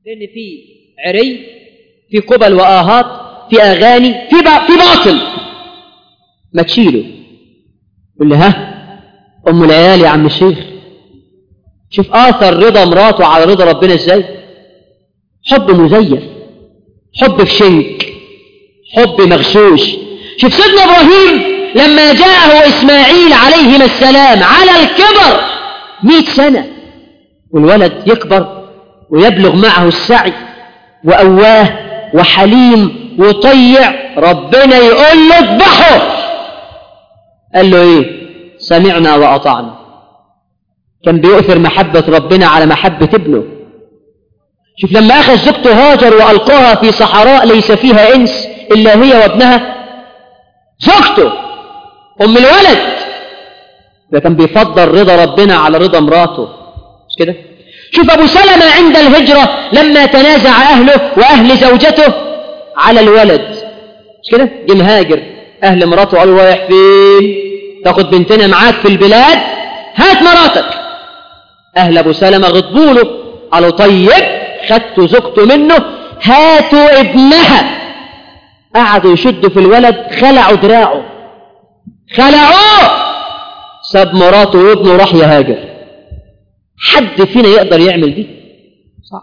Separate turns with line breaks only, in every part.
لأن في عري في قبل وآهات في أغاني في با- في باطل ما تشيله يقول لي ها أم العيال يا عم الشيخ شوف آثر رضا مراته على رضا ربنا إزاي حب مزيف حب في شنك حب مغشوش شوف سيدنا إبراهيم لما جاءه إسماعيل عليهما السلام على الكبر مئة سنة والولد يكبر ويبلغ معه السعي وأواه وحليم وطيع ربنا يقول له اذبحه قال له ايه سمعنا وأطعنا كان بيؤثر محبة ربنا على محبة ابنه شوف لما أخذ زوجته هاجر وألقاها في صحراء ليس فيها إنس إلا هي وابنها زوجته أم الولد ده كان بيفضل رضا ربنا على رضا مراته مش كده شوف أبو سلمة عند الهجرة لما تنازع أهله وأهل زوجته على الولد مش كده جه مهاجر أهل مراته قالوا رايح فين تاخد بنتنا معاك في البلاد هات مراتك أهل أبو سلمة غضبوا له قالوا طيب خدتوا زوجته منه هاتوا ابنها قعدوا يشدوا في الولد خلعوا دراعه خلعوه ساب مراته وابنه وراح يهاجر حد فينا يقدر يعمل دي صعب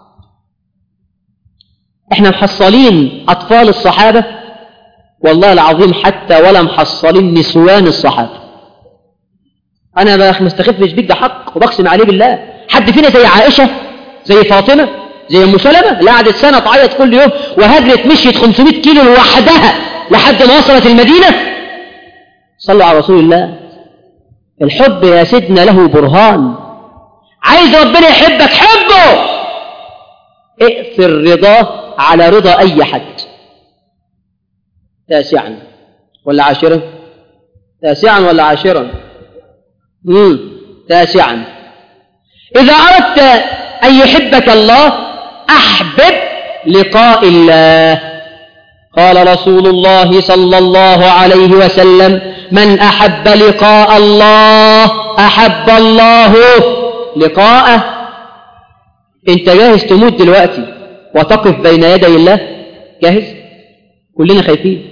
احنا محصلين اطفال الصحابه والله العظيم حتى ولا محصلين نسوان الصحابه انا ما مستخفش بيك ده حق وبقسم عليه بالله حد فينا زي عائشه زي فاطمه زي ام سلمه اللي قعدت سنه تعيط كل يوم وهاجرت مشيت 500 كيلو لوحدها لحد ما وصلت المدينه صلوا على رسول الله الحب يا سيدنا له برهان عايز ربنا يحبك حبه اقفر رضاه على رضا اي حد تاسعا ولا عاشرا تاسعا ولا عاشرا مم. تاسعا اذا اردت ان يحبك الله احبب لقاء الله قال رسول الله صلى الله عليه وسلم من احب لقاء الله احب الله لقاءه انت جاهز تموت دلوقتي وتقف بين يدي الله جاهز كلنا خايفين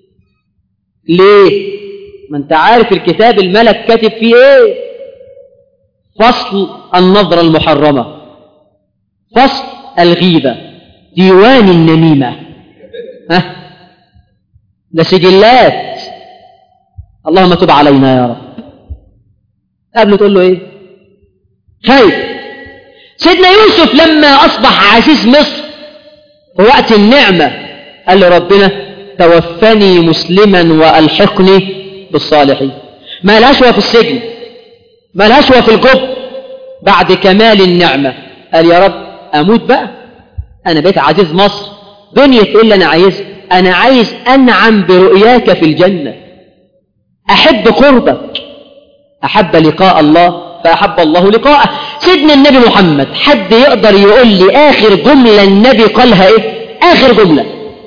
ليه ما انت عارف الكتاب الملك كاتب فيه ايه فصل النظرة المحرمة فصل الغيبة ديوان النميمة ها ده سجلات اللهم تب علينا يا رب قبل تقول له ايه خايف سيدنا يوسف لما أصبح عزيز مصر في وقت النعمة قال له ربنا توفني مسلما وألحقني بالصالحين ما الهشوة في السجن ما الهشوة في الجب بعد كمال النعمة قال يا رب أموت بقى أنا بقيت عزيز مصر دنيا إيه اللي أنا عايزها أنا عايز أنعم برؤياك في الجنة أحب قربك أحب لقاء الله فأحب الله لقاءه سيدنا النبي محمد حد يقدر يقول لي آخر جملة النبي قالها إيه آخر جملة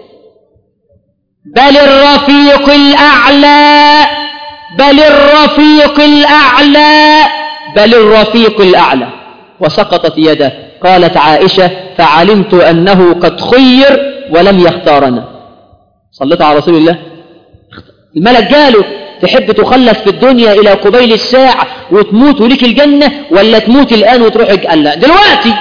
بل الرفيق الأعلى بل الرفيق الأعلى بل الرفيق الأعلى وسقطت يده قالت عائشة فعلمت أنه قد خير ولم يختارنا صليت على رسول الله الملك قاله تحب تخلف في الدنيا إلى قبيل الساعة وتموت وليك الجنة ولا تموت الآن وتروح قال لا دلوقتي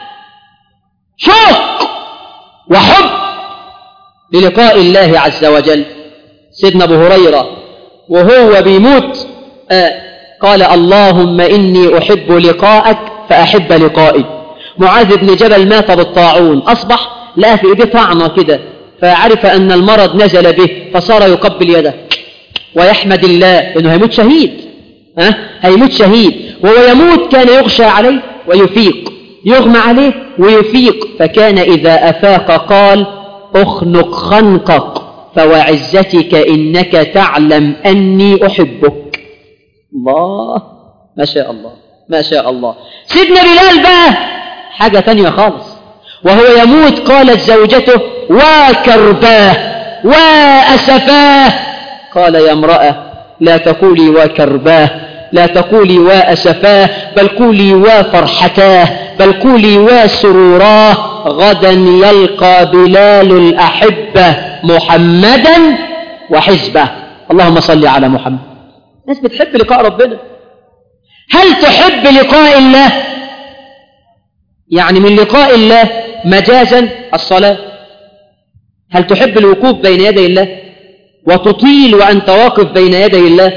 شوق وحب للقاء الله عز وجل سيدنا أبو هريرة وهو بيموت آه قال اللهم إني أحب لقاءك فأحب لقائي معاذ بن جبل مات بالطاعون أصبح لا في إيديه طعنة كده فعرف أن المرض نزل به فصار يقبل يده ويحمد الله انه هيموت شهيد ها هيموت شهيد وهو يموت كان يغشى عليه ويفيق يغمى عليه ويفيق فكان اذا افاق قال اخنق خنقك فوعزتك انك تعلم اني احبك الله ما شاء الله ما شاء الله سيدنا بلال بقى حاجه تانية خالص وهو يموت قالت زوجته وكرباه واسفاه قال يا امرأة لا تقولي وكرباه لا تقولي وأسفاه بل قولي وفرحتاه بل قولي وسروراه غدا يلقى بلال الأحبة محمدا وحزبه اللهم صل على محمد الناس بتحب لقاء ربنا هل تحب لقاء الله يعني من لقاء الله مجازا الصلاة هل تحب الوقوف بين يدي الله وتطيل وأنت واقف بين يدي الله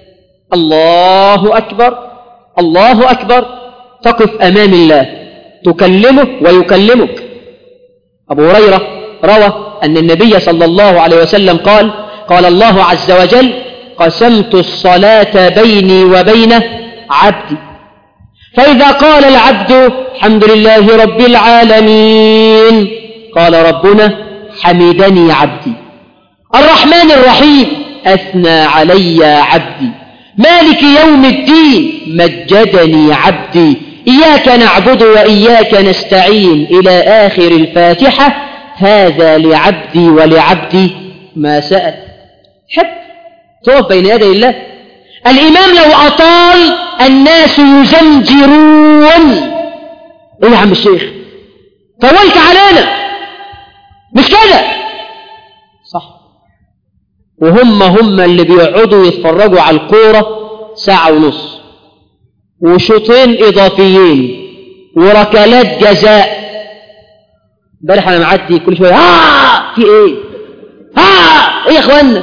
الله أكبر الله أكبر تقف أمام الله تكلمه ويكلمك أبو هريرة روى أن النبي صلى الله عليه وسلم قال قال الله عز وجل قسمت الصلاة بيني وبين عبدي فإذا قال العبد الحمد لله رب العالمين قال ربنا حمدني عبدي الرحمن الرحيم أثنى علي عبدي مالك يوم الدين مجدني عبدي إياك نعبد وإياك نستعين إلى آخر الفاتحة هذا لعبدي ولعبدي ما سأل حب تقف بين يدي الله الإمام لو أطال الناس يزمجرون إيه يا عم الشيخ طولت علينا مش كده صح وهم هم اللي بيقعدوا يتفرجوا على الكورة ساعة ونص وشوطين إضافيين وركلات جزاء امبارح أنا معدي كل شوية ها في إيه؟ ها إيه يا إخوانا؟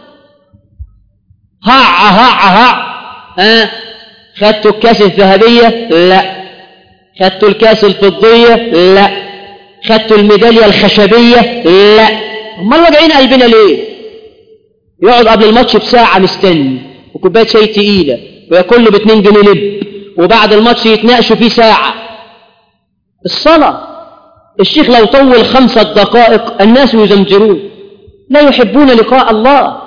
ها ها ها ها خدتوا الكاس الذهبية؟ لا خدتوا الكاس الفضية؟ لا خدتوا الميدالية الخشبية؟ لا امال واجعين قلبنا ليه؟ يقعد قبل الماتش بساعة مستني وكوباية شاي تقيلة وياكل له باتنين جنيه لب وبعد الماتش يتناقشوا فيه ساعة الصلاة الشيخ لو طول خمسة دقائق الناس يزمجرون لا يحبون لقاء الله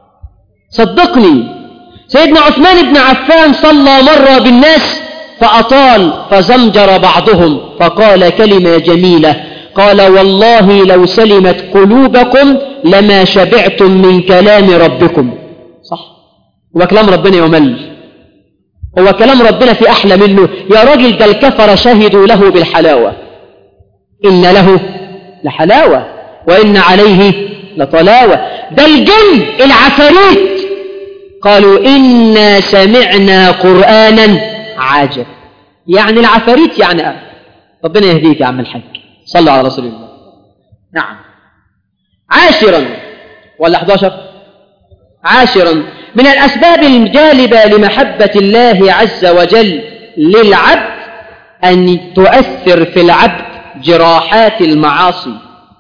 صدقني سيدنا عثمان بن عفان صلى مرة بالناس فأطال فزمجر بعضهم فقال كلمة جميلة قال والله لو سلمت قلوبكم لما شبعتم من كلام ربكم صح هو كلام ربنا يمل هو كلام ربنا في أحلى منه يا راجل ده الكفر شهدوا له بالحلاوة إن له لحلاوة وإن عليه لطلاوة ده الجن العفاريت قالوا إنا سمعنا قرآنا عاجب يعني العفاريت يعني أه. ربنا يهديك يا عم الحاج صلوا على رسول الله نعم عاشرا ولا 11 عاشرا من الأسباب الجالبة لمحبة الله عز وجل للعبد أن تؤثر في العبد جراحات المعاصي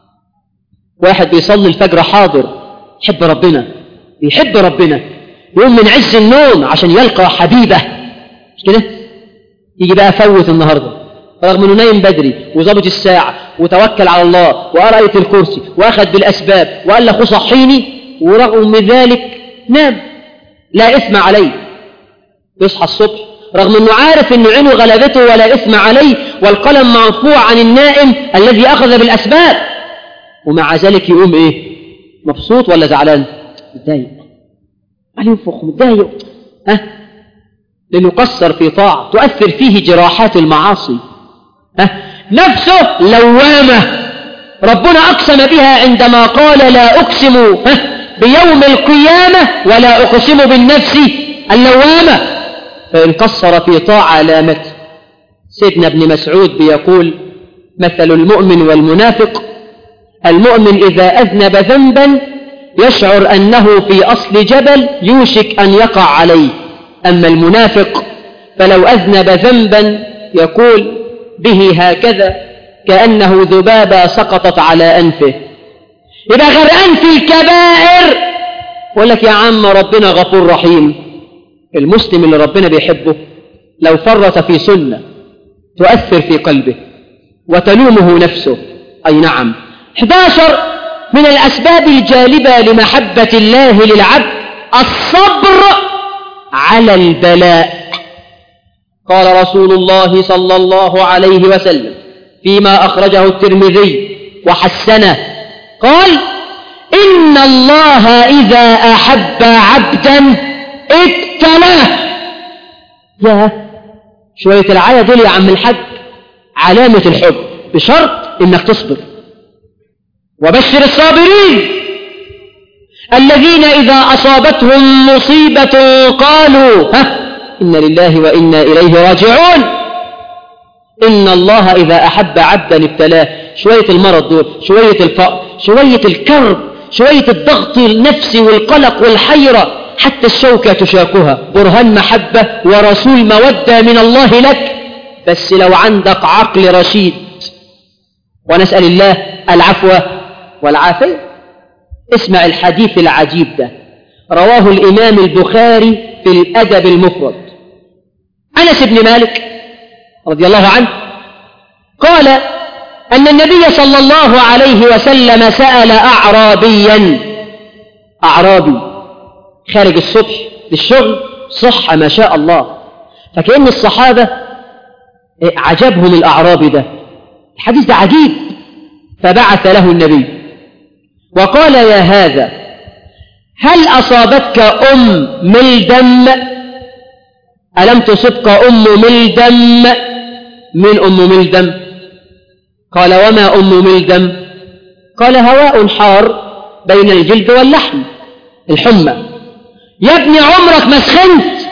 واحد بيصلي الفجر حاضر يحب ربنا بيحب ربنا يقوم من عز النوم عشان يلقى حبيبه مش كده يجي بقى فوت النهارده رغم انه نايم بدري وظبط الساعه وتوكل على الله وقرا ايه الكرسي واخذ بالاسباب وقال لاخوه صحيني ورغم من ذلك نام لا اثم عليه يصحى الصبح رغم انه عارف ان عينه غلبته ولا اثم عليه والقلم مرفوع عن النائم الذي اخذ بالاسباب ومع ذلك يقوم ايه مبسوط ولا زعلان متضايق قال ينفخ متضايق ها لانه قصر في طاعه تؤثر فيه جراحات المعاصي ها نفسه لوامه ربنا اقسم بها عندما قال لا اقسم ها بيوم القيامه ولا اقسم بالنفس اللوامه فان قصر في طاعه لامته سيدنا ابن مسعود بيقول مثل المؤمن والمنافق المؤمن إذا أذنب ذنبا يشعر أنه في أصل جبل يوشك أن يقع عليه أما المنافق فلو أذنب ذنبا يقول به هكذا كأنه ذبابة سقطت على أنفه يبقى غرقان في الكبائر يقول لك يا عم ربنا غفور رحيم المسلم اللي ربنا بيحبه لو فرط في سنة تؤثر في قلبه وتلومه نفسه أي نعم 11 من الأسباب الجالبة لمحبة الله للعبد الصبر على البلاء قال رسول الله صلى الله عليه وسلم فيما أخرجه الترمذي وحسنه قال إن الله إذا أحب عبدا ابتلاه يا شوية العيا دول يا عم الحاج علامة الحب بشرط إنك تصبر وبشر الصابرين الذين إذا أصابتهم مصيبة قالوا ها إن لله وإنا إليه راجعون إن الله إذا أحب عبدا ابتلاه شوية المرض دول شوية الفقر شوية الكرب شوية الضغط النفسي والقلق والحيرة حتى الشوكة تشاكها برهان محبة ورسول مودة من الله لك بس لو عندك عقل رشيد ونسأل الله العفو والعافية اسمع الحديث العجيب ده رواه الإمام البخاري في الأدب المفرد أنس بن مالك رضي الله عنه قال أن النبي صلى الله عليه وسلم سأل أعرابيا أعرابي خارج الصبح للشغل صح ما شاء الله فكأن الصحابة عجبهم الأعرابي ده الحديث ده عجيب فبعث له النبي وقال يا هذا هل أصابتك أم ملدم ألم تصبك أم ملدم من أم ملدم قال وما أم ملدم قال هواء حار بين الجلد واللحم الحمى يا ابني عمرك ما سخنت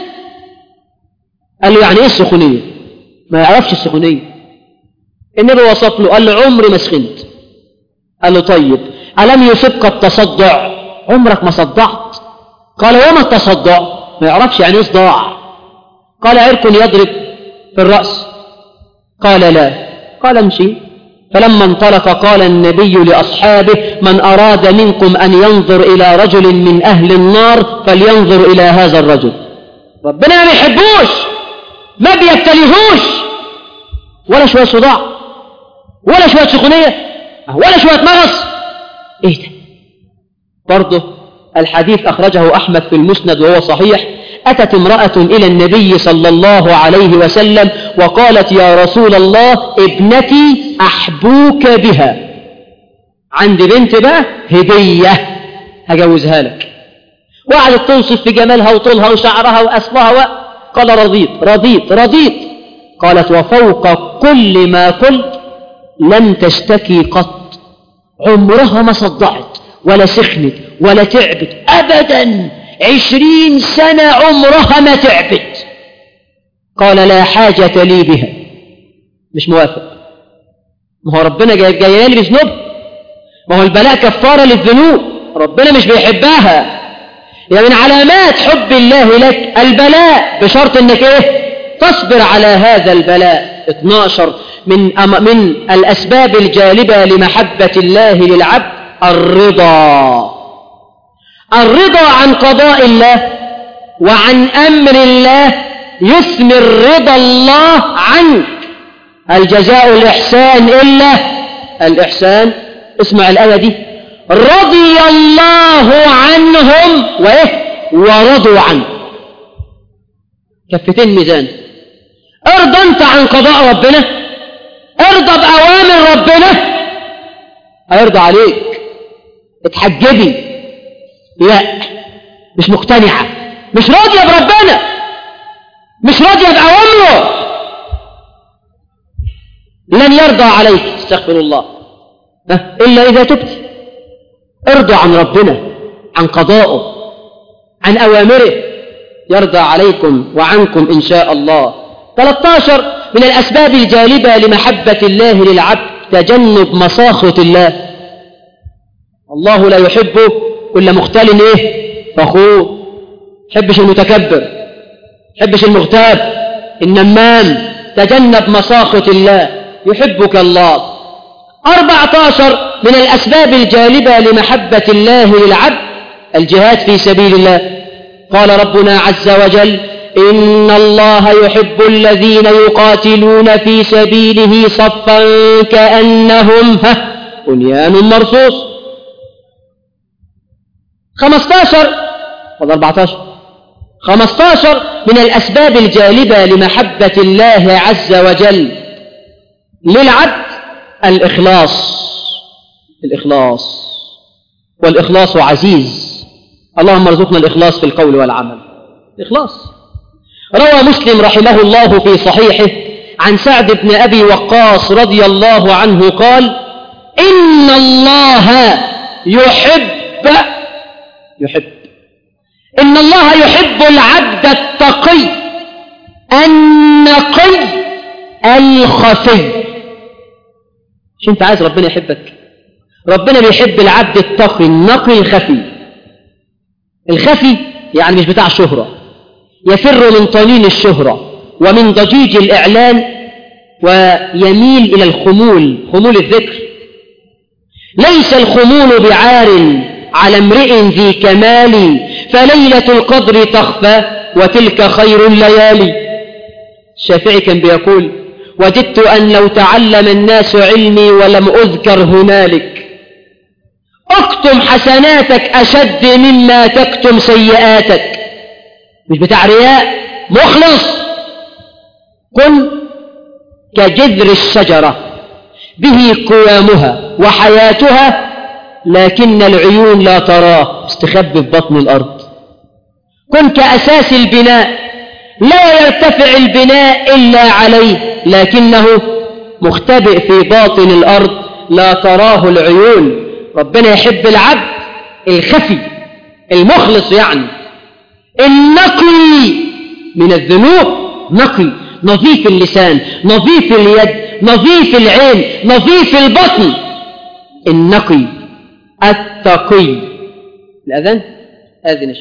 قال له يعني ايه السخونية ما يعرفش السخونية النبي وصف له قال له عمري ما سخنت قال له طيب ألم يصبك التصدع عمرك ما صدعت قال وما التصدع ما يعرفش يعني ايه صداع قال عرق يضرب في الرأس قال لا قال امشي فلما انطلق قال النبي لأصحابه من أراد منكم أن ينظر إلى رجل من أهل النار فلينظر إلى هذا الرجل ربنا ما بيحبوش ما بيبتليهوش ولا شوية صداع ولا شوية سخونية ولا شوية مغص ايه ده برضه الحديث أخرجه أحمد في المسند وهو صحيح أتت امرأة إلى النبي صلى الله عليه وسلم وقالت يا رسول الله ابنتي أحبوك بها عندي بنت بقى هدية هجوزها لك وقعدت توصف في جمالها وطولها وشعرها وأصلها و... قال رضيت رضيت رضيت قالت وفوق كل ما قلت لم تشتكي قط عمرها ما صدعت ولا سخنت ولا تعبت أبدا عشرين سنة عمرها ما تعبت قال لا حاجة لي بها مش موافق ما هو ربنا جاي جاي لي بذنوب ما هو البلاء كفارة للذنوب ربنا مش بيحبها يعني من علامات حب الله لك البلاء بشرط انك ايه تصبر على هذا البلاء 12 من أم من الأسباب الجالبة لمحبة الله للعبد الرضا الرضا عن قضاء الله وعن أمر الله يثمر رضا الله عنك الجزاء الإحسان إلا الإحسان اسمع الآية دي رضي الله عنهم وإيه ورضوا عنه كفتين ميزان ارضى انت عن قضاء ربنا ارضى بأوامر ربنا هيرضى عليك اتحجبي لا مش مقتنعة مش راضية بربنا مش راضية بأوامره لن يرضى عليك استغفر الله إلا إذا تبت ارضى عن ربنا عن قضائه عن أوامره يرضى عليكم وعنكم إن شاء الله 13 من الأسباب الجالبة لمحبة الله للعبد تجنب مساخط الله الله لا يحب كل مختال ايه فخور حبش المتكبر حبش المغتاب النمام تجنب مساخط الله يحبك الله 14 من الأسباب الجالبة لمحبة الله للعبد الجهاد في سبيل الله قال ربنا عز وجل إن الله يحب الذين يقاتلون في سبيله صفا كأنهم بنيان مرصوص 15 ولا 14 15 من الأسباب الجالبة لمحبة الله عز وجل للعبد الإخلاص الإخلاص والإخلاص عزيز اللهم ارزقنا الإخلاص في القول والعمل إخلاص روى مسلم رحمه الله في صحيحه عن سعد بن أبي وقاص رضي الله عنه قال إن الله يحب يحب إن الله يحب العبد التقي النقي الخفي مش انت عايز ربنا يحبك ربنا بيحب العبد التقي النقي الخفي الخفي يعني مش بتاع شهرة يفر من طنين الشهرة ومن ضجيج الإعلان ويميل إلى الخمول خمول الذكر ليس الخمول بعار على امرئ ذي كمال فليلة القدر تخفى وتلك خير الليالي الشافعي كان بيقول وددت أن لو تعلم الناس علمي ولم أذكر هنالك اكتم حسناتك أشد مما تكتم سيئاتك مش بتاع رياء مخلص كن كجذر الشجرة به قوامها وحياتها لكن العيون لا تراه استخبي في بطن الأرض كن كأساس البناء لا يرتفع البناء إلا عليه لكنه مختبئ في باطن الأرض لا تراه العيون ربنا يحب العبد الخفي المخلص يعني النقي من الذنوب نقي نظيف اللسان نظيف اليد نظيف العين نظيف البطن النقي التقي الأذن أذن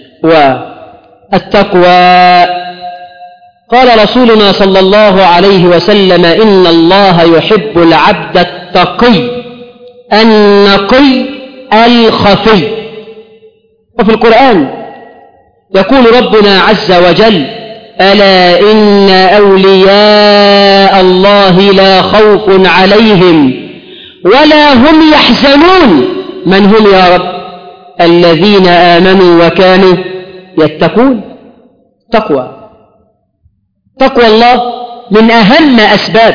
والتقوى قال رسولنا صلى الله عليه وسلم إن الله يحب العبد التقي النقي الخفي وفي القرآن يقول ربنا عز وجل ألا إن أولياء الله لا خوف عليهم ولا هم يحزنون من هم يا رب الذين آمنوا وكانوا يتقون تقوى تقوى الله من أهم أسباب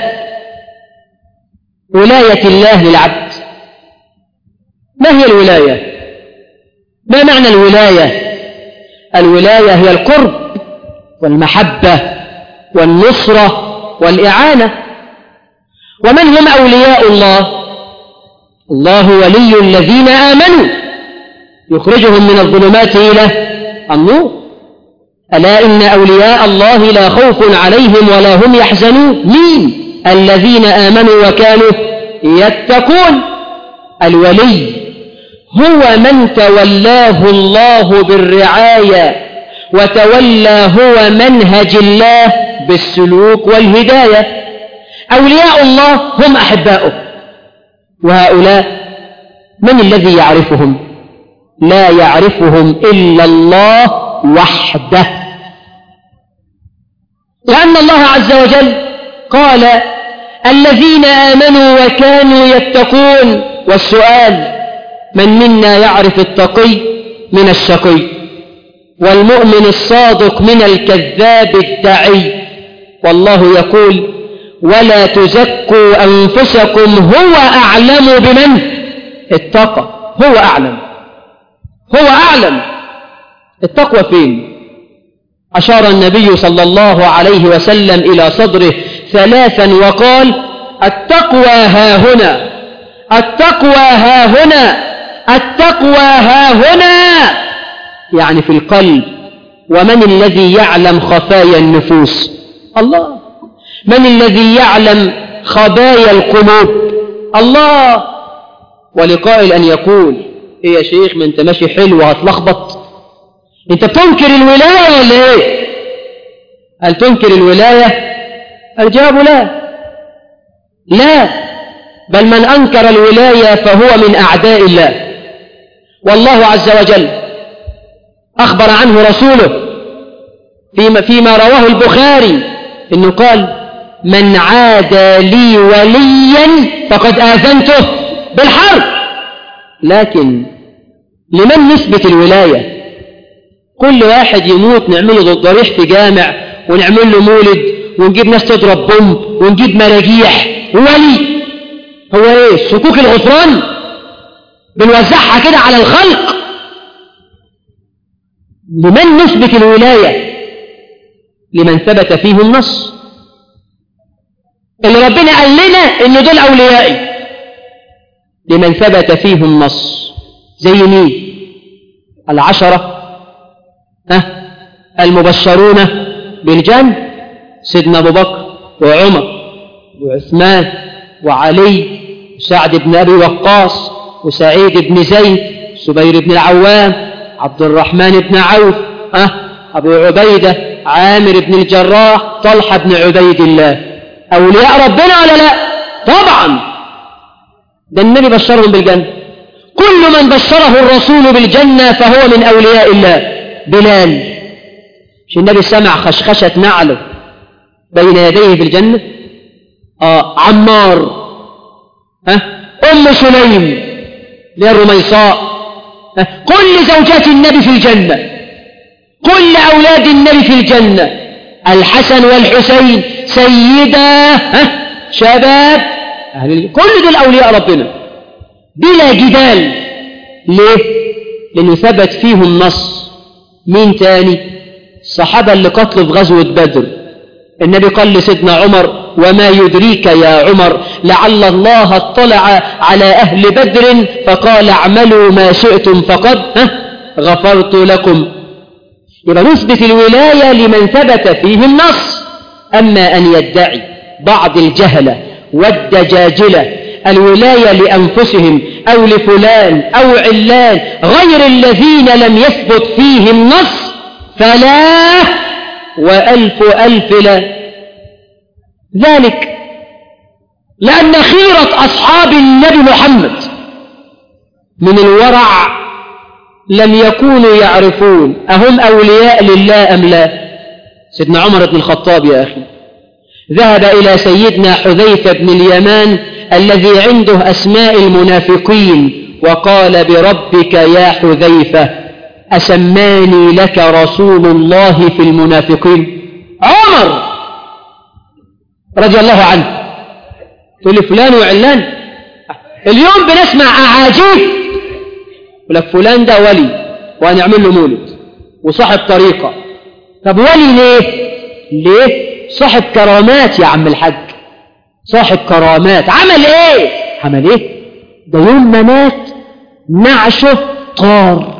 ولاية الله للعبد ما هي الولاية ما معنى الولاية الولاية هي القرب والمحبة والنصرة والإعانة ومن هم أولياء الله الله ولي الذين آمنوا يخرجهم من الظلمات إلى النور ألا إن أولياء الله لا خوف عليهم ولا هم يحزنون مين الذين آمنوا وكانوا يتقون الولي هو من تولاه الله بالرعاية وتولى هو منهج الله بالسلوك والهداية أولياء الله هم أحباؤه وهؤلاء من الذي يعرفهم لا يعرفهم إلا الله وحده لأن الله عز وجل قال الذين آمنوا وكانوا يتقون والسؤال من منا يعرف التقي من الشقي والمؤمن الصادق من الكذاب الدعي والله يقول ولا تزكوا أنفسكم هو أعلم بمن اتقى هو أعلم هو أعلم التقوى فين أشار النبي صلى الله عليه وسلم إلى صدره ثلاثا وقال التقوى ها هنا التقوى ها هنا التقوى ها هنا يعني في القلب ومن الذي يعلم خفايا النفوس الله من الذي يعلم خبايا القلوب الله ولقائل أن يقول إيه يا شيخ ما أنت ماشي حلو وهتلخبط أنت بتنكر الولاية ولا إيه هل تنكر الولاية الجواب لا لا بل من أنكر الولاية فهو من أعداء الله والله عز وجل أخبر عنه رسوله فيما, فيما رواه البخاري إنه قال من عادى لي وليا فقد آذنته بالحرب لكن لمن نسبة الولاية كل واحد يموت نعمله ضريح في جامع ونعمل له مولد ونجيب ناس تضرب بوم ونجيب مراجيح ولي هو ايه سكوك الغفران بنوزعها كده على الخلق لمن نسبة الولاية لمن ثبت فيه النص اللي ربنا قال لنا ان دول اوليائي لمن ثبت فيه النص زي مين العشرة ها المبشرون بالجنة سيدنا أبو بكر وعمر وعثمان وعلي وسعد بن أبي وقاص وسعيد بن زيد سبير بن العوام عبد الرحمن بن عوف أه أبو عبيدة عامر بن الجراح طلحة بن عبيد الله أولياء ربنا ولا لا طبعا ده النبي بشرهم بالجنة كل من بشره الرسول بالجنة فهو من أولياء الله بلال مش النبي سمع خشخشة نعله بين يديه في الجنة آه عمار ها أم سليم اللي هي الرميصاء ها؟ كل زوجات النبي في الجنة كل أولاد النبي في الجنة الحسن والحسين سيدا ها؟ شباب أهل ال- كل دول أولياء ربنا بلا جدال ليه؟ لأنه ثبت فيهم نص مين تاني؟ الصحابة اللي قتلوا في غزوة بدر النبي قال لسيدنا عمر وما يدريك يا عمر لعل الله اطلع على أهل بدر فقال اعملوا ما شئتم فقد ها غفرت لكم يبقى نثبت الولاية لمن ثبت فيه النص أما أن يدعي بعض الجهلة والدجاجلة الولاية لأنفسهم أو لفلان أو علان غير الذين لم يثبت فيهم نص فلا وألف ألف لا ذلك لأن خيرة أصحاب النبي محمد من الورع لم يكونوا يعرفون أهم أولياء لله أم لا سيدنا عمر بن الخطاب يا أخي ذهب إلى سيدنا حذيفة بن اليمان الذي عنده أسماء المنافقين وقال بربك يا حذيفة أسماني لك رسول الله في المنافقين عمر رضي الله عنه تقول لي فلان وعلان اليوم بنسمع أعاجيب يقول لك فلان ده ولي وهنعمل له مولد وصاحب طريقة طب ولي ليه؟ ليه؟ صاحب كرامات يا عم الحاج صاحب كرامات عمل ايه؟ عمل ايه؟ ده يوم ما مات نعشه طار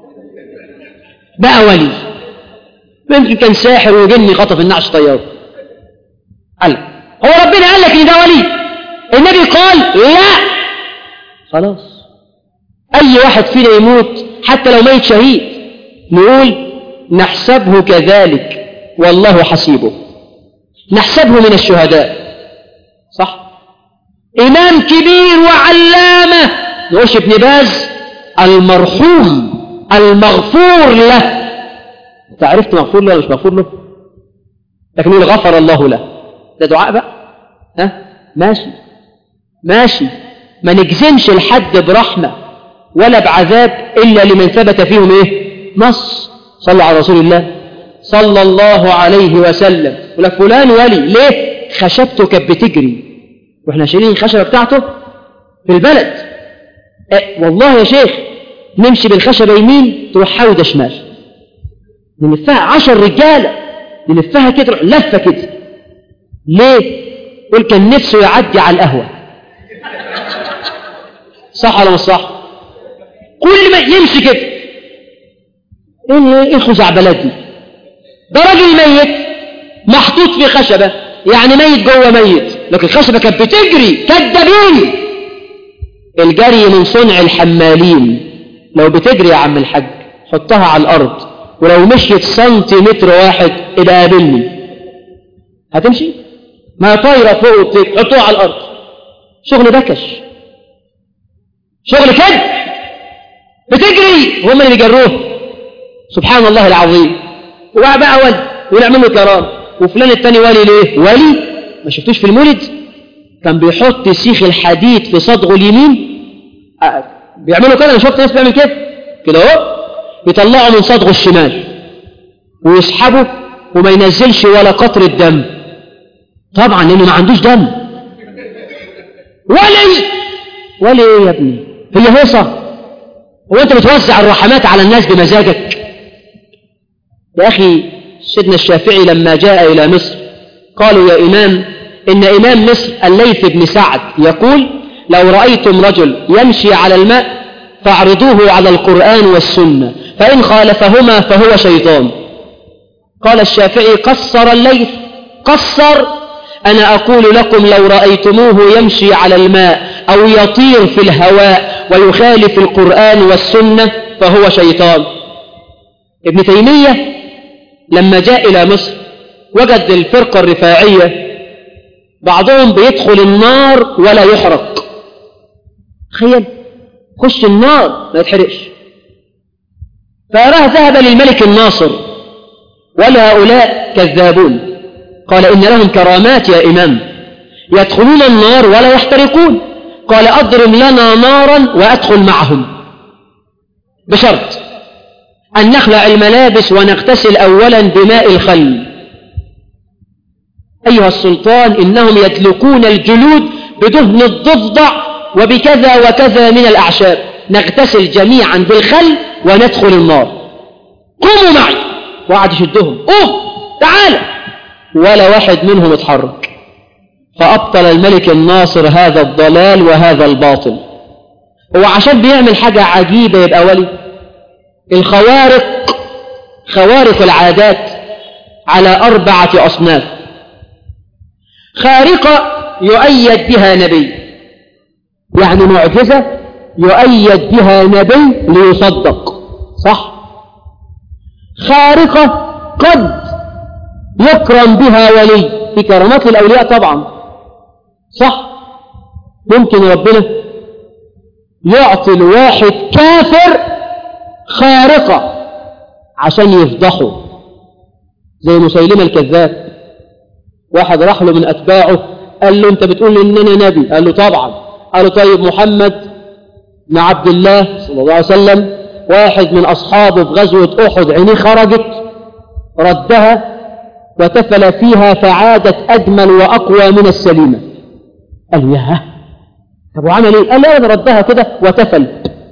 بقى ولي يمكن كان ساحر وجني خطف النعش طياره قال هو ربنا قال لك ان ده ولي النبي قال لا خلاص اي واحد فينا يموت حتى لو ميت شهيد نقول نحسبه كذلك والله حسيبه نحسبه من الشهداء صح امام كبير وعلامه نقولش ابن باز المرحوم المغفور له انت عرفت مغفور له ولا مش مغفور له لكن يقول غفر الله له ده دعاء بقى ها ماشي ماشي ما نجزمش الحد برحمة ولا بعذاب إلا لمن ثبت فيهم إيه نص صلى على رسول الله صلى الله عليه وسلم يقول لك فلان ولي ليه خشبته كانت بتجري واحنا شايلين الخشبة بتاعته في البلد اه والله يا شيخ نمشي بالخشبة يمين تروح حودة شمال نلفها عشر رجالة نلفها كده تروح لفة كده ليه يقول كان نفسه يعدي على القهوة صح ولا مش صح كل ما يمشي كده ايه ايه الخزعبلات دي ده راجل ميت محطوط في خشبة يعني ميت جوه ميت لكن الخشبة كانت بتجري كدابين الجري من صنع الحمالين لو بتجري يا عم الحاج حطها على الأرض ولو مشيت سنتيمتر واحد ابقى قابلني هتمشي ما طايرة فوق وبتجري حطوها على الأرض شغل بكش شغل كده بتجري هم اللي بيجروه سبحان الله العظيم وبقى بقى ولي ونعمل له كرام وفلان التاني ولي ليه ولي ما شفتوش في المولد كان بيحط سيخ الحديد في صدغه اليمين آه، بيعملوا كده انا شفت ناس بيعمل كده كده اهو يطلعوا من صدغه الشمال ويسحبه وما ينزلش ولا قطرة دم طبعا لانه ما عندوش دم ولي ولي ايه يا ابني هي هيصة هو انت بتوزع الرحمات على الناس بمزاجك يا اخي سيدنا الشافعي لما جاء إلى مصر قالوا يا إمام إن إمام مصر الليث بن سعد يقول لو رأيتم رجل يمشي على الماء فاعرضوه على القرآن والسنة فإن خالفهما فهو شيطان قال الشافعي قصر الليث قصر أنا أقول لكم لو رأيتموه يمشي على الماء أو يطير في الهواء ويخالف القرآن والسنة فهو شيطان ابن تيمية لما جاء إلى مصر وجد الفرقة الرفاعية بعضهم بيدخل النار ولا يحرق تخيل خش النار ما يتحرقش فأراه ذهب للملك الناصر ولهؤلاء كذابون قال إن لهم كرامات يا إمام يدخلون النار ولا يحترقون قال أضرم لنا نارا وأدخل معهم بشرط أن نخلع الملابس ونغتسل أولا بماء الخل أيها السلطان إنهم يدلكون الجلود بدهن الضفدع وبكذا وكذا من الأعشاب نغتسل جميعا بالخل وندخل النار قوموا معي وقعد يشدهم قوم تعال ولا واحد منهم اتحرك فأبطل الملك الناصر هذا الضلال وهذا الباطل هو عشان بيعمل حاجة عجيبة يبقى ولي الخوارق خوارق العادات على أربعة أصناف خارقة يؤيد بها نبي يعني معجزة يؤيد بها نبي ليصدق صح خارقة قد يكرم بها ولي في كرامات الأولياء طبعا صح ممكن ربنا يعطي الواحد كافر خارقة عشان يفضحه زي مسيلمة الكذاب واحد راح له من أتباعه قال له أنت بتقول إننا نبي قال له طبعا قال له طيب محمد بن عبد الله صلى الله عليه وسلم واحد من أصحابه في غزوة أحد عينيه خرجت ردها وتفل فيها فعادت أجمل وأقوى من السليمة قال ياه طب وعمل ايه؟ قال لا ردها كده وتفل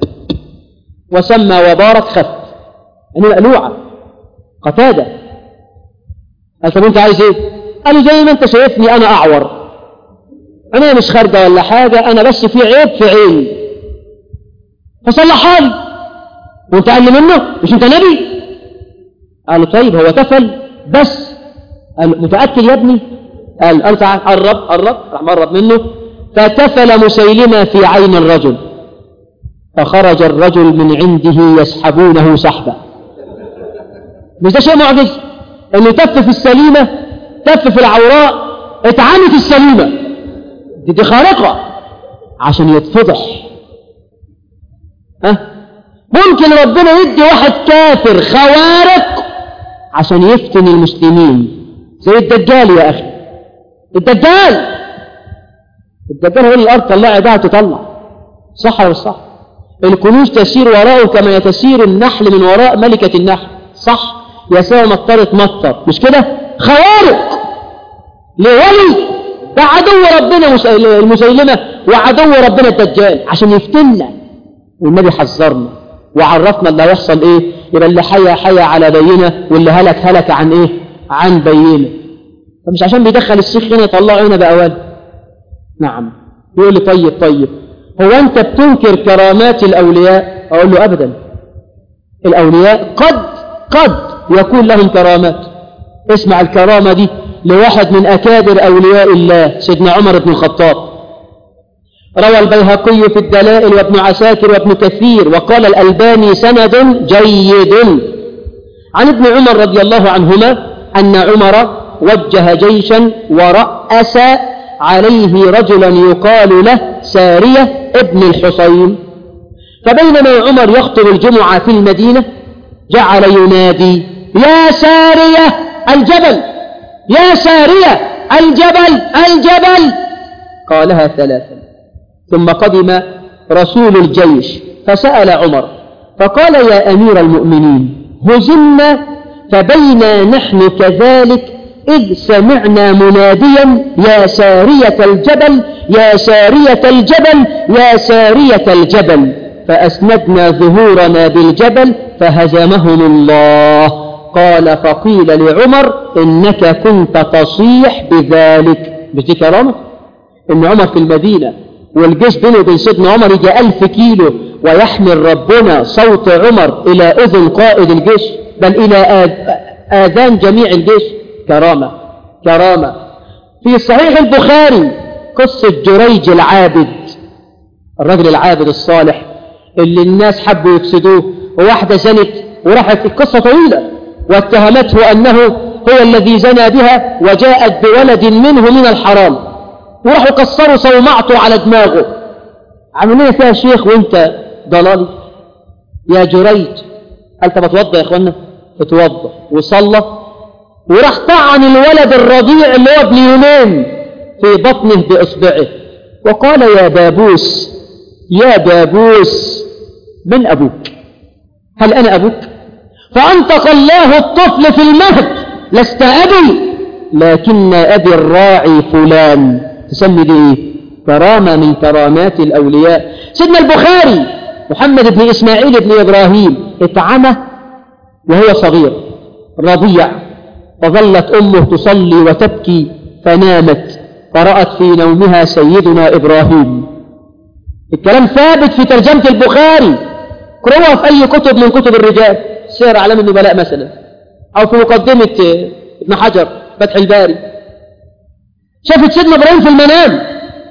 وسمى وبارك خف يعني مقلوعة قتادة قال طب انت عايز ايه؟ قال له زي ما انت شايفني انا اعور انا مش خارجة ولا حاجة انا بس في عيب في عيني فصلحها لي وانت اقل منه مش انت نبي قال له طيب هو تفل بس قال متأكد يا ابني قال قال تعال قرب قرب راح مرب منه فتفل مسيلمة في عين الرجل فخرج الرجل من عنده يسحبونه سحبا مش ده شيء معجز انه تف في السليمة تف في العوراء اتعمت السليمة دي, دي خارقة عشان يتفضح ها ممكن ربنا يدي واحد كافر خوارق عشان يفتن المسلمين زي الدجال يا أخي الدجال الدجال هو اللي الأرض طلع ده تطلع صح ولا صح الكنوز تسير وراءه كما تسير النحل من وراء ملكة النحل صح يا سوى مطرت مطر مش كده خوارق لولي ده عدو ربنا المسيلمة وعدو ربنا الدجال عشان يفتنا والنبي حذرنا وعرفنا اللي هيحصل ايه يبقى اللي حيا حيا على بينه واللي هلك هلك عن ايه عن بينه فمش عشان بيدخل الشيخ هنا يطلعه هنا بأوان نعم يقول لي طيب طيب هو أنت بتنكر كرامات الأولياء أقول له أبدا الأولياء قد قد يكون لهم كرامات اسمع الكرامة دي لواحد من أكابر أولياء الله سيدنا عمر بن الخطاب روى البيهقي في الدلائل وابن عساكر وابن كثير وقال الألباني سند جيد عن ابن عمر رضي الله عنهما أن عمر وجه جيشا ورأس عليه رجلا يقال له سارية ابن الحصين فبينما عمر يخطب الجمعة في المدينة جعل ينادي يا سارية الجبل يا سارية الجبل الجبل قالها ثلاثا ثم قدم رسول الجيش فسأل عمر فقال يا أمير المؤمنين هزمنا فبينا نحن كذلك إذ سمعنا مناديا يا سارية الجبل يا سارية الجبل يا سارية الجبل فأسندنا ظهورنا بالجبل فهزمهم الله قال فقيل لعمر إنك كنت تصيح بذلك مش دي كرامة إن عمر في المدينة والجيش بينه وبين سيدنا عمر يجي ألف كيلو ويحمل ربنا صوت عمر إلى أذن قائد الجيش بل إلى آذان جميع الجيش كرامة كرامة في صحيح البخاري قصة جريج العابد الرجل العابد الصالح اللي الناس حبوا يفسدوه وواحدة زنت وراحت القصة طويلة واتهمته أنه هو الذي زنى بها وجاءت بولد منه من الحرام وراحوا كسروا صومعته على دماغه عملية فيها شيخ وانت ضلال يا جريج قال طب اتوضى يا اخوانا اتوضى وصلى وراح طعن الولد الرضيع اللي هو ابن يومين في بطنه بإصبعه وقال يا بابوس يا بابوس من أبوك هل أنا أبوك فأنطق الله الطفل في المهد لست أبي لكن أبي الراعي فلان تسمي دي إيه؟ كرامة من كرامات الأولياء سيدنا البخاري محمد بن إسماعيل بن إبراهيم اتعمى وهو صغير رضيع فظلت أمه تصلي وتبكي فنامت فرأت في نومها سيدنا إبراهيم الكلام ثابت في ترجمة البخاري قرأوها في أي كتب من كتب الرجال سير أعلام النبلاء مثلا أو في مقدمة ابن حجر فتح الباري شافت سيدنا إبراهيم في المنام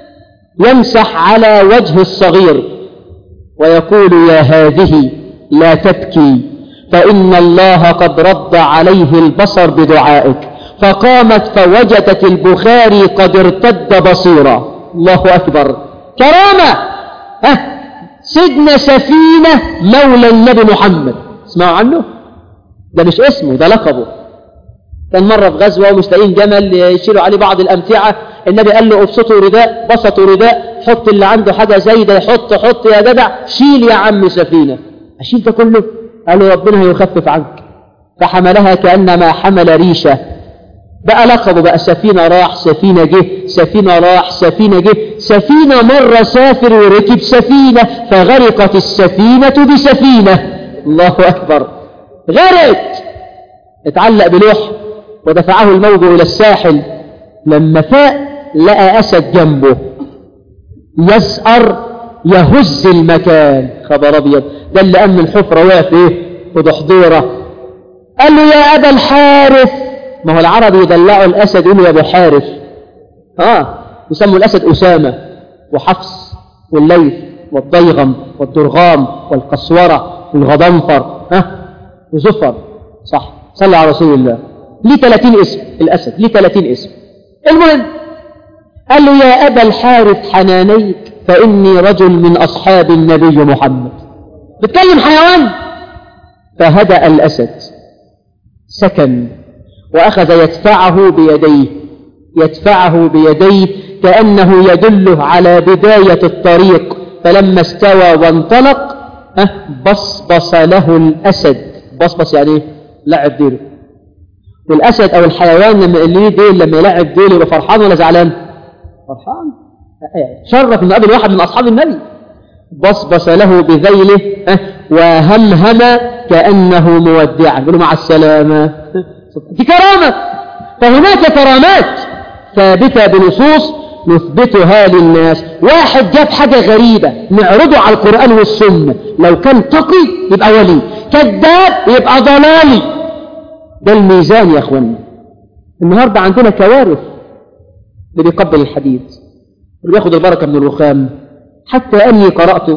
يمسح على وجه الصغير ويقول يا هذه لا تبكي فإن الله قد رد عليه البصر بدعائك فقامت فوجدت البخاري قد ارتد بصيرا الله أكبر كرامة ها سيدنا سفينة مولى النبي محمد اسمعوا عنه ده مش اسمه ده لقبه كان مرة في غزوة ومش لاقيين جمل يشيلوا عليه بعض الأمتعة النبي قال له ابسطوا رداء بسطوا رداء حط اللي عنده حاجة زايدة يحط حط يا جدع شيل يا عم سفينة أشيل ده كله قال له ربنا هيخفف عنك فحملها كأنما حمل ريشة بقى لقبه بقى سفينة راح سفينة جه سفينة راح سفينة جه سفينة مرة سافر وركب سفينة فغرقت السفينة بسفينة الله أكبر غرقت اتعلق بلوح ودفعه الموج إلى الساحل لما فاق لقى أسد جنبه يسأر يهز المكان خبر أبيض ده اللي أمن الحفرة واقف إيه في ضحضيرة قال له يا أبا الحارث ما هو العرب يدلعوا الأسد يقولوا يا أبو حارث آه يسموا الأسد أسامة وحفص والليث والضيغم والدرغام والقسورة والغضنفر ها آه وزفر صح صلى على رسول الله ليه 30 اسم الأسد ليه 30 اسم المهم قال له يا أبا الحارث حنانيك فإني رجل من أصحاب النبي محمد بتكلم حيوان فهدأ الأسد سكن وأخذ يدفعه بيديه يدفعه بيديه كأنه يدله على بداية الطريق فلما استوى وانطلق أه بصبص له الأسد بصبص يعني ايه لعب ديله والأسد أو الحيوان لما ليه ديل لما يلعب ديله يبقى فرحان ولا زعلان فرحان شرف من قبل واحد من أصحاب النبي بصبص له بذيله أه وهمهم كأنه مودعا يقولوا مع السلامة دي كرامة فهناك كرامات ثابتة بنصوص نثبتها للناس واحد جاب حاجة غريبة نعرضه على القرآن والسنة لو كان تقي يبقى ولي كذاب يبقى ضلالي ده الميزان يا اخوانا النهاردة عندنا كوارث اللي بيقبل الحديد اللي بياخد البركة من الرخام حتى أني قرأت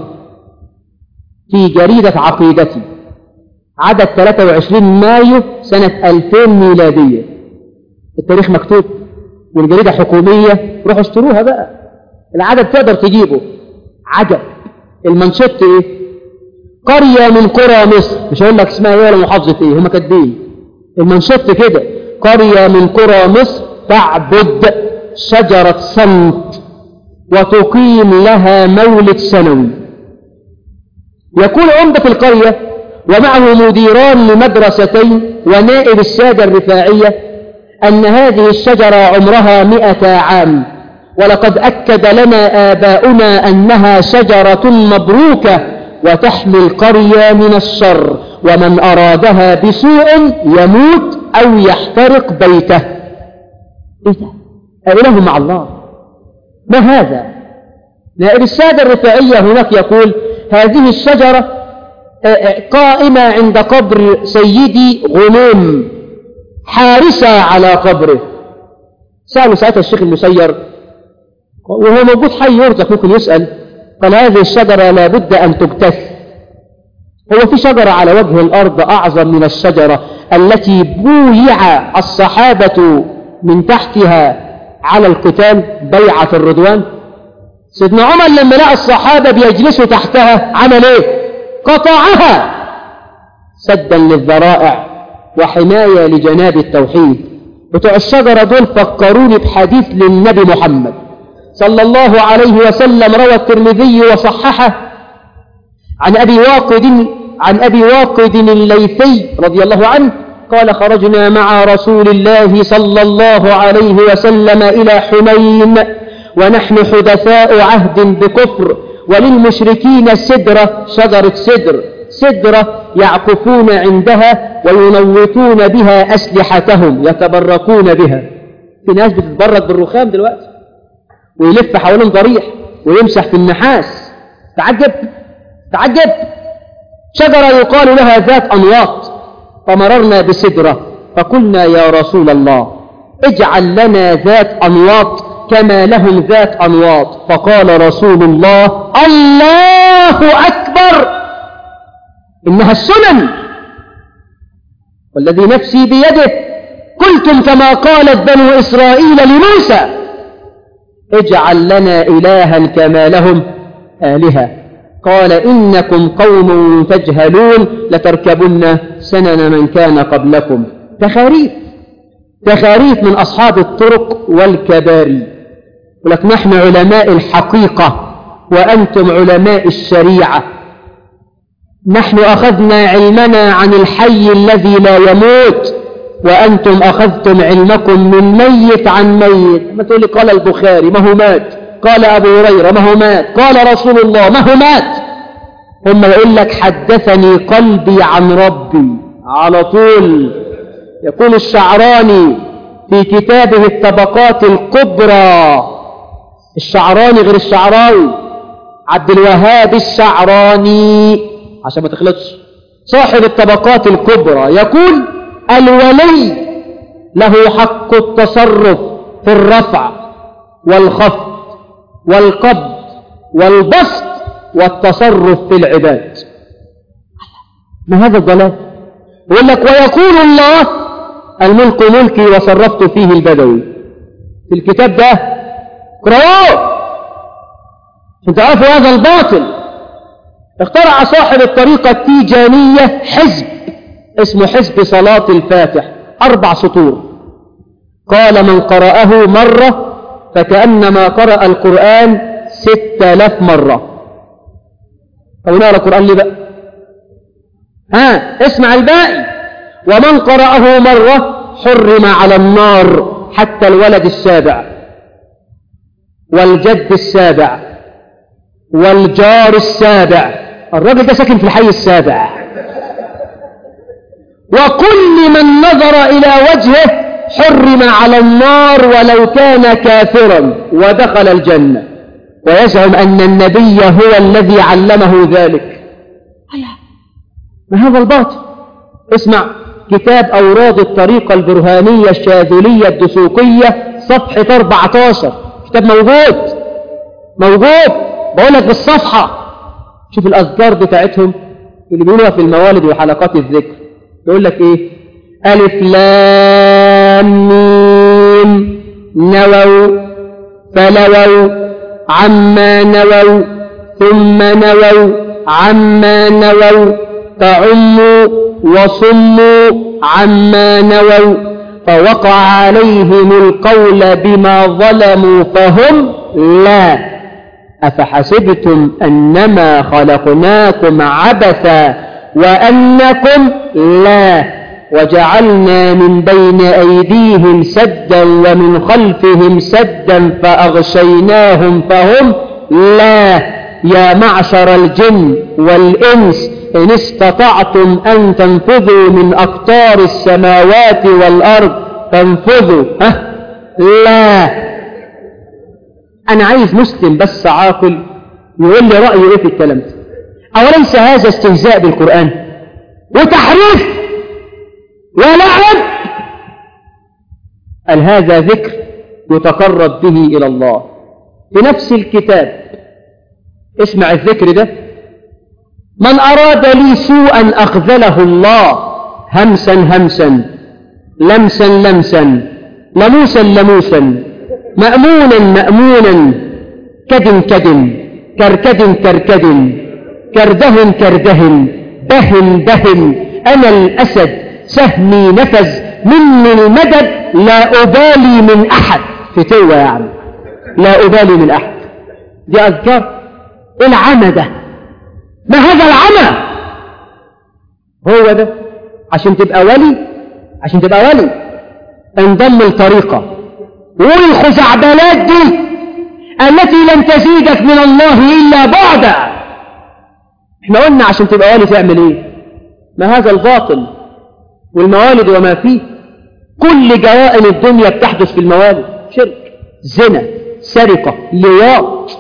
في جريدة عقيدتي عدد 23 مايو سنة 2000 ميلادية التاريخ مكتوب والجريدة حكومية روحوا اشتروها بقى العدد تقدر تجيبه عجب المنشط ايه قرية من قرى مصر مش هقول لك اسمها ايه ولا محافظة ايه هم كاتبين المنشط كده قرية من قرى مصر تعبد شجرة صمت وتقيم لها مولد سنوي يقول عمدة القرية ومعه مديران لمدرستين ونائب السادة الرفاعية أن هذه الشجرة عمرها مئة عام ولقد أكد لنا آباؤنا أنها شجرة مبروكة وتحمي القرية من الشر ومن أرادها بسوء يموت أو يحترق بيته إيه ده؟ أإله مع الله ما هذا نائب السادة الرفاعية هناك يقول هذه الشجرة قائمة عند قبر سيدي غنيم حارسة على قبره سألوا ساعتها الشيخ المسير وهو موجود حي يرزق ممكن يسأل قال هذه الشجرة لابد أن تبتث هو في شجرة على وجه الأرض أعظم من الشجرة التي بويع الصحابة من تحتها على القتال بيعة الرضوان سيدنا عمر لما لقى الصحابة بيجلسوا تحتها عمل ايه قطعها سدا للذرائع وحماية لجناب التوحيد بتوع الشجرة دول فكروني بحديث للنبي محمد صلى الله عليه وسلم روى الترمذي وصححه عن أبي واقد عن أبي واقد الليثي رضي الله عنه قال خرجنا مع رسول الله صلى الله عليه وسلم إلى حنين ونحن حدثاء عهد بكفر وللمشركين سدرة شجرة سدر سدرة يعكفون عندها وينوتون بها أسلحتهم يتبركون بها في ناس بتتبرك بالرخام دلوقتي ويلف حوالين ضريح ويمسح في النحاس تعجب تعجب شجرة يقال لها ذات أنواط فمررنا بسدرة فقلنا يا رسول الله اجعل لنا ذات أنواط كما لهم ذات أنواط فقال رسول الله الله أكبر إنها السنن والذي نفسي بيده قلتم كما قالت بنو إسرائيل لموسى اجعل لنا إلها كما لهم آلهة قال إنكم قوم تجهلون لتركبن سنن من كان قبلكم تخاريف تخاريف من أصحاب الطرق والكباري ولك نحن علماء الحقيقة وأنتم علماء الشريعة نحن أخذنا علمنا عن الحي الذي لا يموت وأنتم أخذتم علمكم من ميت عن ميت ما تقول لي قال البخاري ما هو مات قال أبو هريرة ما هو مات قال رسول الله ما هو مات ثم يقول لك حدثني قلبي عن ربي على طول يقول الشعراني في كتابه الطبقات الكبرى الشعراني غير الشعراوي عبد الوهاب الشعراني عشان ما تخلطش صاحب الطبقات الكبرى يقول الولي له حق التصرف في الرفع والخفض والقبض والبسط والتصرف في العباد ما هذا الضلال يقول لك ويقول الله الملك ملكي وصرفت فيه البدوي في الكتاب ده اقرأوه عشان تعرفوا هذا الباطل اخترع صاحب الطريقة التيجانية حزب اسمه حزب صلاة الفاتح أربع سطور قال من قرأه مرة فكأنما قرأ القرآن ستة آلاف مرة طب نقرأ القرآن ليه بقى ها اسمع الباقي ومن قرأه مرة حرم على النار حتى الولد السابع والجد السابع والجار السابع الراجل ده ساكن في الحي السابع وكل من نظر إلى وجهه حرم على النار ولو كان كافرا ودخل الجنة ويزعم أن النبي هو الذي علمه ذلك ما هذا الباطل اسمع كتاب أوراد الطريقة البرهانية الشاذلية الدسوقية صفحة 14 كتاب موجود موجود بقول لك بالصفحة شوف الأذكار بتاعتهم اللي بيقولوها في الموالد وحلقات الذكر يقول لك إيه ألف لام ميم نووا فلووا عما نووا ثم نووا عما نووا تعموا وصموا عما نووا فوقع عليهم القول بما ظلموا فهم لا أفحسبتم أنما خلقناكم عبثا وأنكم لا وجعلنا من بين أيديهم سدا ومن خلفهم سدا فأغشيناهم فهم لا يا معشر الجن والإنس إن استطعتم أن تنفذوا من أقطار السماوات والأرض فانفذوا ها لا أنا عايز مسلم بس عاقل يقول لي رأيه إيه في الكلام ده أوليس هذا استهزاء بالقرآن وتحريف ولعب قال هذا ذكر يتقرب به إلى الله في نفس الكتاب اسمع الذكر ده من أراد لي سوءا أخذله الله همسا همسا لمسا لمسا لموسا لموسا مأمونا مأمونا كد كد كركد كركد كرده كرده بهن بهن أنا الأسد سهمي نفذ مني المدد لا أبالي من أحد فتوة يعني لا أبالي من أحد دي أذكار العمى ده ما هذا العمى هو ده عشان تبقى ولي عشان تبقى ولي انضم الطريقة والخزعبلات دي التي لن تزيدك من الله إلا بعدا احنا قلنا عشان تبقى ولي تعمل ايه ما هذا الباطل والموالد وما فيه كل جرائم الدنيا بتحدث في الموالد شرك زنا سرقة لواط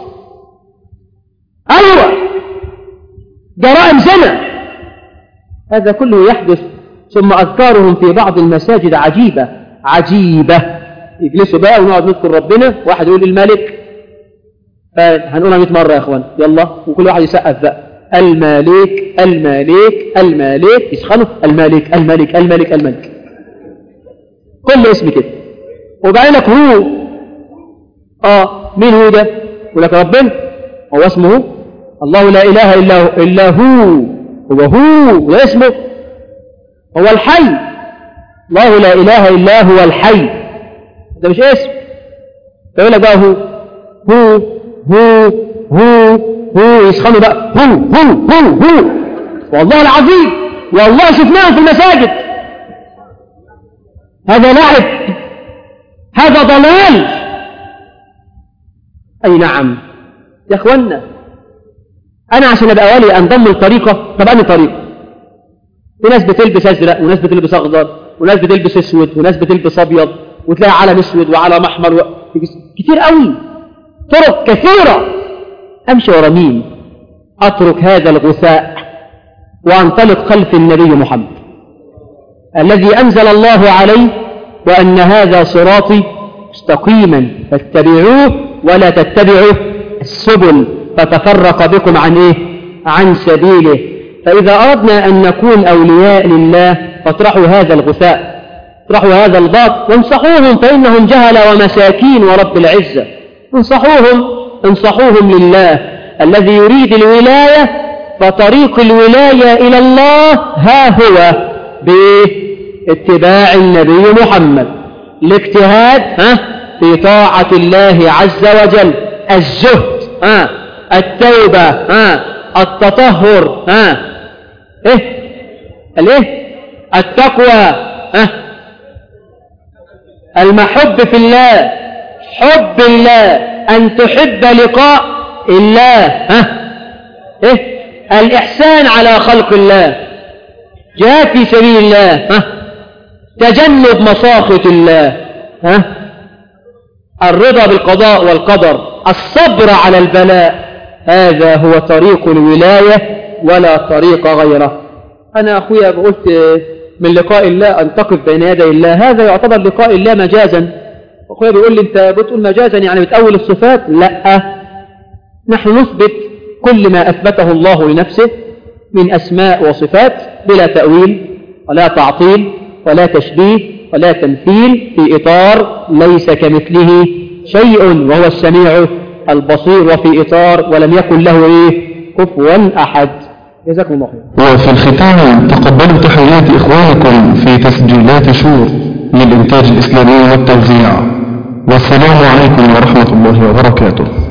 أيوة جرائم زنا هذا كله يحدث ثم أذكارهم في بعض المساجد عجيبة عجيبة يجلسوا بقى ونقعد نذكر ربنا واحد يقول الملك هنقولها 100 مرة يا اخوان يلا وكل واحد يسقف بقى الملك الملك الملك يسخنوا الملك الملك الملك الملك كل اسم كده وبعدين لك هو اه مين هو ده يقول لك ربنا هو اسمه الله لا اله الا هو الا هو هو هو ده اسمه هو الحي الله لا اله الا هو الحي ده مش اسم فيقول لك بقى هو هو هو هو هو يسخنوا بقى هو هو هو هو والله العظيم والله شفناهم في المساجد هذا لعب هذا ضلال أي نعم يا أخوانا أنا عشان أبقى ولي أنضم الطريقة طب أنهي طريقة في ناس بتلبس أزرق وناس بتلبس أخضر وناس بتلبس أسود وناس بتلبس أبيض وتلاقي علم أسود وعلم أحمر و... كتير قوي طرق كثيرة أمشي ورا مين أترك هذا الغثاء وأنطلق خلف النبي محمد الذي أنزل الله عليه وأن هذا صراطي مستقيما فاتبعوه ولا تتبعوا السبل فتفرق بكم عن إيه؟ عن سبيله فإذا أردنا أن نكون أولياء لله فاطرحوا هذا الغثاء اطرحوا هذا الباط وانصحوهم فإنهم جهل ومساكين ورب العزة انصحوهم انصحوهم لله الذي يريد الولاية فطريق الولاية إلى الله ها هو باتباع النبي محمد الاجتهاد ها في طاعة الله عز وجل الزهد ها التوبة ها التطهر ها ايه الايه التقوى ها المحب في الله حب الله أن تحب لقاء الله ها ايه الإحسان على خلق الله جاء في سبيل الله ها تجنب مساخط الله ها الرضا بالقضاء والقدر الصبر على البلاء هذا هو طريق الولاية ولا طريق غيره أنا أخويا قلت من لقاء الله أن تقف بين يدي الله هذا يعتبر لقاء الله مجازا أخويا بيقول لي أنت بتقول مجازا يعني بتأول الصفات لا نحن نثبت كل ما أثبته الله لنفسه من أسماء وصفات بلا تأويل ولا تعطيل ولا تشبيه ولا تمثيل في إطار ليس كمثله شيء وهو السميع البصير وفي إطار ولم يكن له إيه كفوا أحد جزاكم الله خير
وفي الختام تقبلوا تحيات إخوانكم في تسجيلات شور للإنتاج الإسلامي والتوزيع والسلام عليكم ورحمة الله وبركاته